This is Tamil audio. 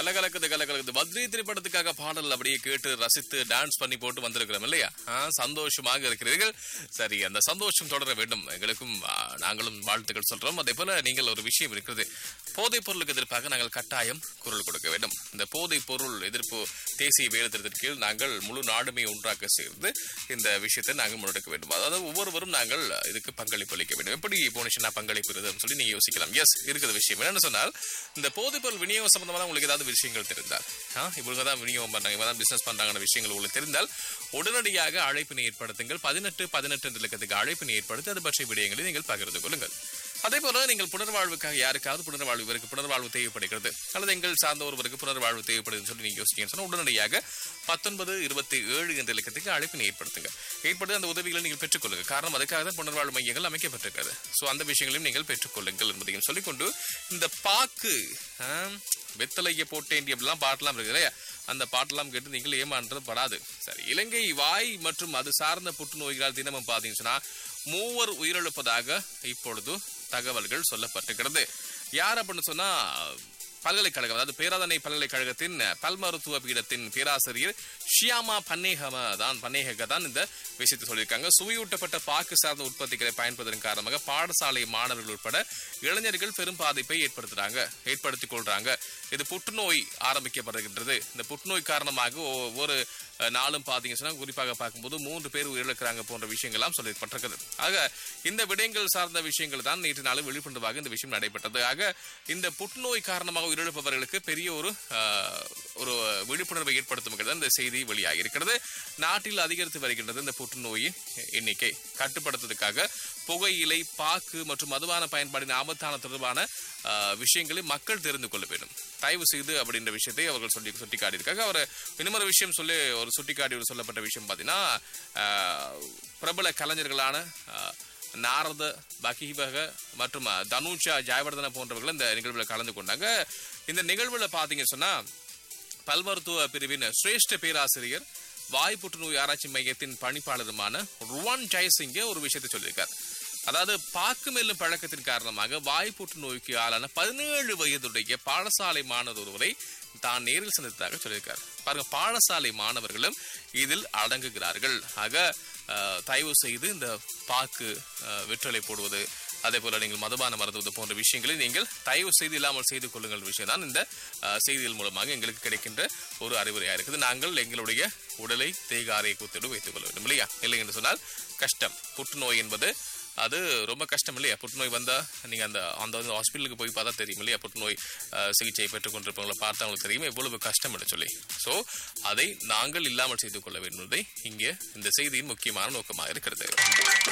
கலகலக்குது கலகலக்குது பத்ரி திரைப்படத்துக்காக பாடல் அப்படியே கேட்டு ரசித்து டான்ஸ் பண்ணி போட்டு வந்திருக்கிறோம் இல்லையா ஆ, சந்தோஷமாக இருக்கிறீர்கள் சரி அந்த சந்தோஷம் தொடர வேண்டும் எங்களுக்கும் ஆ, நாங்களும் வாழ்த்துக்கள் சொல்றோம் அதே போல நீங்கள் ஒரு விஷயம் இருக்கிறது போதைப் பொருளுக்கு எதிர்ப்பாக நாங்கள் கட்டாயம் குரல் கொடுக்க வேண்டும் இந்த போதைப் பொருள் எதிர்ப்பு தேசிய வேலைத்திட்டத்தின் கீழ் நாங்கள் முழு நாடுமே ஒன்றாக சேர்ந்து இந்த விஷயத்தை நாங்கள் முன்னெடுக்க வேண்டும் அதாவது ஒவ்வொருவரும் நாங்கள் இதுக்கு பங்களிப்பு அளிக்க வேண்டும் எப்படி போனிஷனா பங்களிப்பு இருக்குதுன்னு சொல்லி நீங்க யோசிக்கலாம் எஸ் இருக்கிற விஷயம் என்னன்னு சொன்னால் இந்த போதைப் பொருள் விநியோகம் சம்பந்தமான உங்களுக்கு ஏதாவது விஷயங்கள் தெரிந்தால் ஆ, இவங்க தான் விநியோகம் பண்றாங்க இவங்க தான் பிசினஸ் பண்றாங்கன்ற விஷயங்கள் உங்களுக்கு தெரிந்தால் உடனடியாக அழைப்பினை ஏற்படுத்துங்கள் பதினெட்டு பதினெட்டு என்ற இலக்கத்துக்கு அழைப்பினை ஏற்படுத்தி அது பற்றிய விடயங்களை நீங்கள் பகிர்ந்து கொள்ளுங்கள் அதே போல நீங்கள் புனர்வாழ்வுக்காக யாருக்காவது புனர்வாழ்வு இவருக்கு புனர்வாழ்வு தேவைப்படுகிறது அல்லது எங்கள் சார்ந்த ஒருவருக்கு புனர்வாழ்வு தேவைப்படுதுன்னு சொல்லி நீங்க யோசிச்சீங்கன்னு சொன்னா உடனடியாக பத்தொன்பது இருபத்தி ஏழு என்ற இலக்கத்துக்கு அழைப்பினை ஏற்படுத்துங்க ஏற்படுத்தி அந்த உதவிகளை நீங்கள் பெற்றுக்கொள்ளுங்க காரணம் அதுக்காக தான் புனர்வாழ்வு மையங்கள் அமைக்கப்பட்டிருக்கிறது ஸோ அந்த விஷயங்களையும் நீங்கள் பெற்றுக்கொள்ளுங்கள் என்பதையும் சொல்லிக்கொண்டு இந்த பாக்கு ஆம், வெத்தலையை போட்டேன் அப்படிலாம் பாட்டெல்லாம் இருக்குது இல்லையா அந்த பாட்டெல்லாம் கேட்டு நீங்கள் ஏமாற்றது படாது சரி இலங்கை வாய் மற்றும் அது சார்ந்த புற்றுநோய்களால் தினமும் பார்த்தீங்கன்னு சொன்னா மூவர் உயிரிழப்பதாக இப்பொழுது தகவல்கள் சொல்லப்பட்டிருக்கிறது யார் அப்படின்னு சொன்னா பல்கலைக்கழகம் அதாவது பேராதனை பல்கலைக்கழகத்தின் பல் மருத்துவ பீடத்தின் பேராசிரியர் ஷியாமா பன்னேகம தான் பன்னேக தான் இந்த விஷயத்தை சொல்லியிருக்காங்க சுவையூட்டப்பட்ட பாக்கு சார்ந்த உற்பத்திகளை பயன்படுத்துவதன் காரணமாக பாடசாலை மாணவர்கள் உட்பட இளைஞர்கள் பெரும் பாதிப்பை ஏற்படுத்துறாங்க ஏற்படுத்திக் கொள்றாங்க இது புற்றுநோய் ஆரம்பிக்கப்படுகின்றது இந்த புற்றுநோய் காரணமாக ஒவ்வொரு அஹ், நாளும் பார்த்தீங்கன்னு சொன்னா குறிப்பாக பார்க்கும்போது மூன்று பேர் உயிரிழக்கிறாங்க போன்ற விஷயங்கள்லாம் சொல்லப்பட்டிருக்குது ஆக இந்த விடயங்கள் சார்ந்த விஷயங்கள் தான் நேற்று நாளும் விழிப்புணர்வாக இந்த விஷயம் நடைபெற்றது ஆக இந்த புற்றுநோய் காரணமாக உயிரிழப்பவர்களுக்கு பெரிய ஒரு அஹ், ஒரு விழிப்புணர்வை ஏற்படுத்தும் வகையில் இந்த செய்தி வெளியாகி இருக்கிறது நாட்டில் அதிகரித்து வருகின்றது இந்த புற்றுநோயின் எண்ணிக்கை கட்டுப்படுத்துவதற்காக புகையிலை பாக்கு மற்றும் மதுபான பயன்பாடின் ஆபத்தான தொடர்பான அஹ், விஷயங்களை மக்கள் தெரிந்து கொள்ள வேண்டும் தயவு செய்து அப்படின்ற விஷயத்தை அவர்கள் சொல்லி சுட்டிக்காட்டியிருக்காங்க அவர் இன்னொரு விஷயம் சொல்லி ஒரு சுட்டிக்காட்டி சொல்லப்பட்ட விஷயம் பார்த்தீங்கன்னா அஹ், பிரபல கலைஞர்களான அஹ், நாரத பகீவக மற்றும் அஹ், தனுஷா ஜெயவர்தன போன்றவர்கள் இந்த நிகழ்வில் கலந்து கொண்டாங்க இந்த நிகழ்வில் பார்த்தீங்கன்னு சொன்னா பல் மருத்துவ பிரிவின் சிரேஷ்ட பேராசிரியர் வாய் புற்றுநோய் ஆராய்ச்சி மையத்தின் பணிப்பாளருமான ருவான் ஜெயசிங்க ஒரு விஷயத்தை சொல்லியிருக்கார் அதாவது பாக்கு மெல்லும் பழக்கத்தின் காரணமாக வாய் புற்றுநோய்க்கு ஆளான பதினேழு வயதுடைய பாடசாலை மாணவர் ஒருவரை தான் நேரில் சந்தித்ததாக சொல்லியிருக்கார் பாருங்க பாடசாலை மாணவர்களும் இதில் அடங்குகிறார்கள் ஆக அஹ், தயவு செய்து இந்த பாக்கு அஹ், வெற்றலை போடுவது அதே போல நீங்கள் மதுபான மருந்துவது போன்ற விஷயங்களை நீங்கள் தயவு செய்து இல்லாமல் செய்து கொள்ளுங்கள் விஷயம் தான் இந்த அஹ், செய்திகள் மூலமாக எங்களுக்கு கிடைக்கின்ற ஒரு அறிவுரையா இருக்குது நாங்கள் எங்களுடைய உடலை தேகாரை கூத்தோடு வைத்துக் கொள்ள வேண்டும் இல்லையா இல்லை என்று சொன்னால் கஷ்டம் புற்றுநோய் என்பது அது ரொம்ப கஷ்டம் இல்லையா புற்றுநோய் வந்தா நீங்க அந்த அந்த வந்து ஹாஸ்பிட்டலுக்கு போய் பார்த்தா தெரியும் இல்லையா புற்றுநோய் அஹ், சிகிச்சை பெற்றுக் கொண்டிருப்பவங்களை பார்த்தா அவங்களுக்கு தெரியும் எவ்வளவு கஷ்டம் என்று சொல்லி ஸோ அதை நாங்கள் இல்லாமல் செய்து கொள்ள வேண்டும் என்பதை இங்கே இந்த செய்தியின் முக்கியமான நோக்கமாக இருக்கிறது